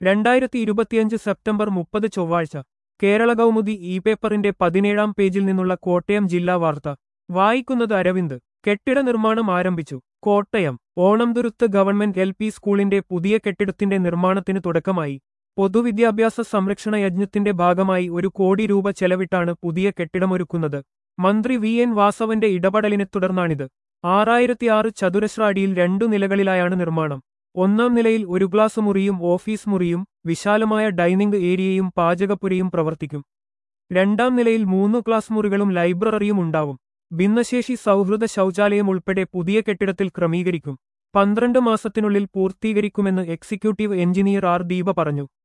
രണ്ടായിരത്തി ഇരുപത്തിയഞ്ച് സെപ്റ്റംബർ മുപ്പത് ചൊവ്വാഴ്ച കേരള കൗമുദി ഇ പേപ്പറിന്റെ പതിനേഴാം പേജിൽ നിന്നുള്ള കോട്ടയം ജില്ലാ വാർത്ത വായിക്കുന്നത് അരവിന്ദ് കെട്ടിട നിർമ്മാണം ആരംഭിച്ചു Kottayam Onamthuruthu government L P സ്കൂളിന്റെ പുതിയ കെട്ടിടത്തിന്റെ നിർമ്മാണത്തിന് തുടക്കമായി പൊതുവിദ്യാഭ്യാസ സംരക്ഷണ യജ്ഞത്തിന്റെ ഭാഗമായി ഒരു കോടി രൂപ ചെലവിട്ടാണ് പുതിയ കെട്ടിടമൊരുക്കുന്നത് മന്ത്രി വി എൻ വാസവന്റെ ഇടപെടലിനെ തുടർന്നാണിത് ആറായിരത്തിയാറ് ചതുരശ്ര അടിയിൽ രണ്ടു നിലകളിലായാണ് നിർമ്മാണം ഒന്നാം നിലയിൽ ഒരു ഗ്ലാസ് മുറിയും ഓഫീസ് മുറിയും വിശാലമായ ഡൈനിംഗ് ഏരിയയും പാചകപ്പുരയും പ്രവർത്തിക്കും രണ്ടാം നിലയിൽ മൂന്ന് ക്ലാസ് മുറികളും ലൈബ്രറിയും ഉണ്ടാവും ഭിന്നശേഷി സൗഹൃദ ശൗചാലയം ഉൾപ്പെടെ പുതിയ കെട്ടിടത്തിൽ ക്രമീകരിക്കും പന്ത്രണ്ട് മാസത്തിനുള്ളിൽ പൂർത്തീകരിക്കുമെന്ന് എക്സിക്യൂട്ടീവ് എഞ്ചിനീയർ ആർ ദീപ പറഞ്ഞു